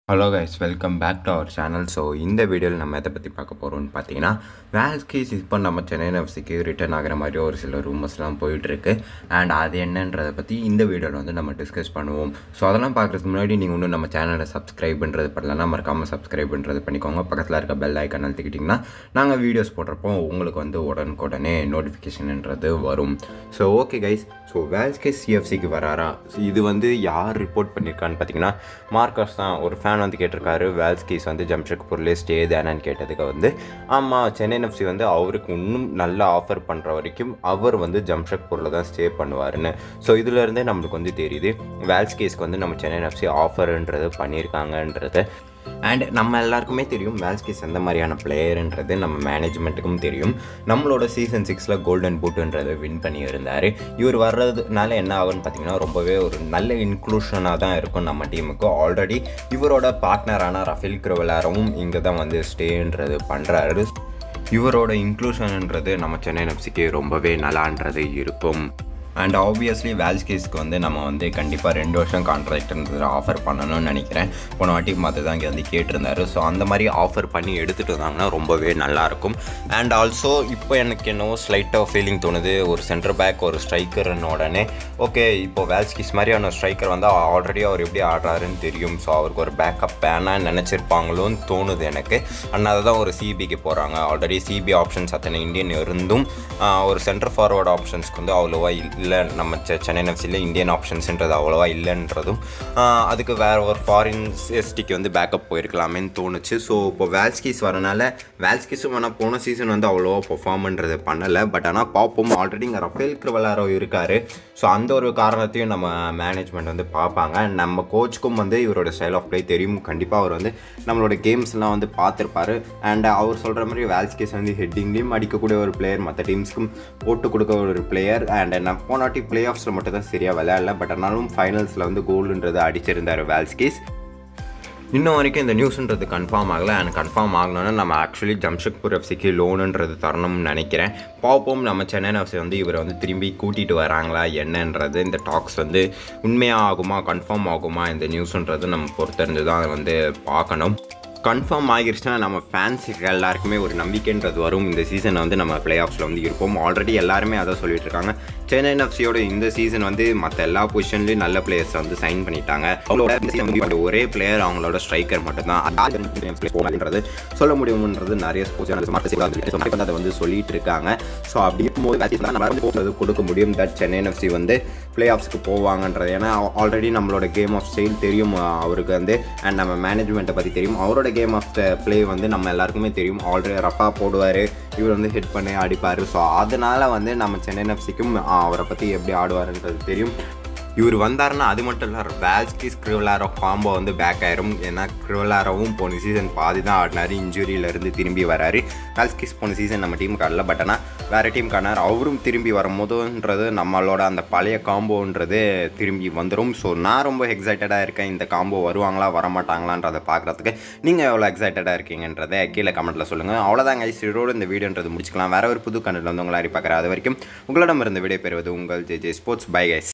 hello guys welcome back to our channel so இந்த வீடியோவில் நம்ம எதை பற்றி பார்க்க போகிறோம்னு பார்த்தீங்கன்னா வேல்ஸ்கேஸ் இப்போ நம்ம சென்னை எஃப்சிக்கு ரிட்டர்ன் ஆகிற மாதிரி ஒரு சில ரூமர்ஸ்லாம் போயிட்டுருக்கு அண்ட் அது என்னன்றதை பற்றி இந்த வீடியோவில் வந்து நம்ம டிஸ்கஸ் பண்ணுவோம் ஸோ அதெல்லாம் பார்க்குறதுக்கு முன்னாடி நீங்கள் இன்னும் நம்ம சேனலை சப்ஸ்கிரைப் பண்ணுறது பண்ணலன்னா மறக்காமல் சப்ஸ்கிரைப் பண்ணுறது பண்ணிக்கோங்க பக்கத்தில் இருக்க பெல் ஐக்கன் அழுத்திக்கிட்டிங்கன்னா நாங்கள் வீடியோஸ் போடுறப்போ உங்களுக்கு வந்து உடனுக்குடனே நோட்டிஃபிகேஷன்ன்றது வரும் so okay guys so Valskis சிஎஃப்சிக்கு வராரா So, இது வந்து யார் ரிப்போர்ட் பண்ணியிருக்கான்னு பார்த்தீங்கன்னா மார்க்கர்ஸ் தான் ஒரு ஃபேன் வந்து கேட்டிருக்காரு வேல்ஸ்கீஸ் வந்து ஜம்ஷெட்பூர்லேயே ஸ்டே தானேன்னு கேட்டதுக்கு வந்து ஆமாம் சென்னை எஃப்சி வந்து அவருக்கு இன்னும் நல்ல ஆஃபர் பண்ணுற வரைக்கும் அவர் வந்து ஜம்ஷெட்பூரில் தான் ஸ்டே பண்ணுவாருன்னு ஸோ இதுலேருந்தே நம்மளுக்கு வந்து தெரியுது வேல்ஸ்கேஸ்க்கு வந்து நம்ம சென்னை எஃப்சி ஆஃபருன்றது பண்ணியிருக்காங்கன்றது அண்ட் நம்ம எல்லாருக்குமே தெரியும் வேல்ஸ்கேஸ் எந்த மாதிரியான பிளேயர்ன்றது நம்ம மேனேஜ்மெண்ட்டுக்கும் தெரியும் நம்மளோட சீசன் சிக்ஸில் கோல்டன் பூட்டுன்றதை வின் பண்ணி இருந்தார் இவர் வர்றதுனால என்ன ஆகும்னு பார்த்தீங்கன்னா ரொம்பவே ஒரு நல்ல இன்க்ளூஷனாக தான் இருக்கும் நம்ம டீமுக்கு ஆல்ரெடி இவரோட பார்ட்னரான ரஃபேல் கிரவலாரவும் இங்கே தான் வந்து ஸ்டேன்றது பண்ணுறாரு இவரோட இன்க்ளூஷன்ன்றது நம்ம சென்னை எஃப்சிக்கு ரொம்பவே நல்லான்றது இருக்கும் அண்ட் ஆப்வியஸ்லி வேல்ஸ்கேஸ்க்கு வந்து நம்ம வந்து கண்டிப்பாக ரெண்டு வருஷம் கான்ட்ராக்ட்ன்றது ஆஃபர் பண்ணணும்னு நினைக்கிறேன் போன வாட்டி மற்ற தான் இங்கே வந்து கேட்டிருந்தாரு ஸோ அந்த மாதிரி ஆஃபர் பண்ணி எடுத்துகிட்டு வந்தாங்கன்னா ரொம்பவே நல்லாயிருக்கும் அண்ட் ஆல்சோ இப்போ எனக்கு என்னவோ ஸ்லைட்டாக ஃபீலிங் தோணுது ஒரு சென்டர் பேக் ஒரு ஸ்ட்ரைக்கர்னு உடனே ஓகே இப்போ வேல்ஸ்கிஸ் மாதிரியான ஸ்ட்ரைக்கர் வந்து ஆல்ரெடி அவர் எப்படி ஆடுறாருன்னு தெரியும் ஸோ அவருக்கு ஒரு பேக்கப் வேணான்னு நினச்சிருப்பாங்களோன்னு தோணுது எனக்கு அண்ட் அதை தான் ஒரு சிபிக்கு போகிறாங்க ஆல்ரெடி சிபி ஆப்ஷன்ஸ் அத்தனை இந்தியன் இருந்தும் ஆஹ், ஒரு சென்டர் ஃபார்வர்டு ஆப்ஷன்ஸ்க்கு வந்து அவ்வளோவா இல்லை நம்ம செ- சென்னை எஃப்சியில் இந்தியன் ஆப்ஷன்ஸ்ன்றது அவ்வளோவா இல்லைன்றதும் ஆஹ், அதுக்கு வேறு ஒரு ஃபாரின் எஸ்டிக்கு வந்து பேக்கப் போயிருக்கலாமேன்னு தோணுச்சு ஸோ இப்போ வேல்ஸ்கீஸ் வரனால வேல்ஸ்கீஸும் ஆனால் போன சீசன் வந்து அவ்வளோவா பெர்ஃபார்ம்ன்றது பண்ணலை பட் ஆனால் பார்ப்போம் ஆல்ரெடி இங்கே ரஃபேல் கிருவலாரோ இருக்கார் ஸோ அந்த ஒரு காரணத்தையும் நம்ம மேனேஜ்மெண்ட் வந்து பார்ப்பாங்க And நம்ம கோச்சுக்கும் வந்து இவரோட ஸ்டைல் ஆஃப் ப்ளே தெரியும் கண்டிப்பாக அவர் வந்து நம்மளோட கேம்ஸ்லாம் வந்து பார்த்துருப்பாரு அண்ட் அவர் சொல்கிற மாதிரி வேல்ஸ்கேஸ் வந்து ஹெட்டிங்லேயும் அடிக்கக்கூடிய ஒரு பிளேயர் மற்ற டீம்ஸ்க்கும் போட்டு கொடுக்க ஒரு பிளேயர் அண்ட் நான் போன வாட்டி பிளே ஆஃப்ஸில் மட்டும் தான் சரியாக விளையாடல பட் ஆனாலும் ஃபைனல்ஸில் வந்து கோல்டுன்றது அடிச்சிருந்தார் வேல்ஸ்கேஸ் இன்னும் வரைக்கும் இந்த நியூஸ்ன்றது கன்ஃபார்ம் ஆகலை அண்ட் கன்ஃபார்ம் ஆகணும்னா நம்ம ஆக்சுவலி ஜம்ஷெட்பூர் எஃப்சிக்கு லோனுன்றது தரணும்னு நினைக்கிறேன் பார்ப்போம் நம்ம சென்னை எஃப்சி வந்து இவரை வந்து திரும்பி கூட்டிகிட்டு வராங்களா என்னன்றது இந்த டாக்ஸ் வந்து உண்மையாக ஆகுமா கன்ஃபார்ம் ஆகுமா இந்த நியூஸ்ன்றது நம்ம பொறுத்திருந்து தான் வந்து பார்க்கணும் கன்ஃபார்ம் ஆகிருச்சுன்னா நம்ம ஃபேன்ஸுக்கு எல்லாருக்குமே ஒரு நம்பிக்கைன்றது வரும் இந்த சீசன் வந்து நம்ம பிளே ஆஃப்ஸில் வந்து இருப்போம் ஆல்ரெடி எல்லாருமே அதை சொல்லிட்டு இருக்காங்க சென்னை எஃப்சியோட இந்த சீசன் வந்து மற்ற எல்லா பொசிஷன்லையும் நல்ல பிளேயர்ஸ் வந்து சைன் பண்ணிட்டாங்க அவங்களோட இந்த season வந்து ஒரே பிளேயர் அவங்களோட ஸ்ட்ரைக்கர் மட்டும்தான் அப்படின்றது சொல்ல முடியும்ன்றது நிறைய ஸ்போர்ட்ஸ் வந்து அதை வந்து சொல்லிட்டு இருக்காங்க ஸோ அப்படி இருக்கும்போது vaccines தான் நம்மளால வந்து போகிறது கொடுக்க முடியும் தட் சென்னை எஃப்சி வந்து பிளே ஆஃப்ஸ்க்கு போவாங்கன்றது ஏன்னா ஆல்ரெடி நம்மளோட கேம் ஆஃப் ஸ்டைல் தெரியும் அஹ், அவருக்கு வந்து அண்ட் நம்ம மேனேஜ்மெண்ட்டை பற்றி தெரியும் அவரோட கேம் ஆஃப் ப்ளே வந்து நம்ம எல்லாருக்குமே தெரியும் ஆல்ரெடி ரஃபா போடுவார் இவர் வந்து ஹிட் பண்ணி அடிப்பார் ஸோ அதனால வந்து நம்ம சென்னை எஃப்சிக்கும் அவரை பற்றி எப்படி ஆடுவாருன்றது தெரியும் இவர் வந்தாருன்னா அது மட்டும் இல்லை வேல்ஸ்கிஸ் கிரிவலாரோ காம்போ வந்து பேக் ஆயிரும் ஏன்னா கிரிவலாரோவும் போன சீசன் பாதி தான் ஆடினார் இன்ஜுரியிலேருந்து திரும்பி வராரு வேல்ஸ்கிஸ் போன சீசன் நம்ம டீமுக்கு ஆடல பட் ஆனால் வேறு டீமுக்கு ஆனார் அவரும் திரும்பி வரும்போதுன்றது நம்மளோட அந்த பழைய காம்போன்றது திரும்பி வந்துடும் ஸோ நான் ரொம்ப எக்ஸைட்டடாக இருக்கேன் இந்த காம்போ வருவாங்களா வரமாட்டாங்களான்றதை பார்க்குறதுக்கு நீங்கள் எவ்வளோ எக்ஸைட்டடாக இருக்கீங்கன்றதை கீழே கமெண்ட்டில் சொல்லுங்கள் அவ்வளோதாங்க இதோட இந்த வீடியோன்றது முடிச்சுக்கலாம் வேற ஒரு புது கண்டில் வந்து உங்களை பார்க்குறேன் அது வரைக்கும் உங்களிடம் இருந்து விடை பெறுவது உங்கள் J J sports bye guys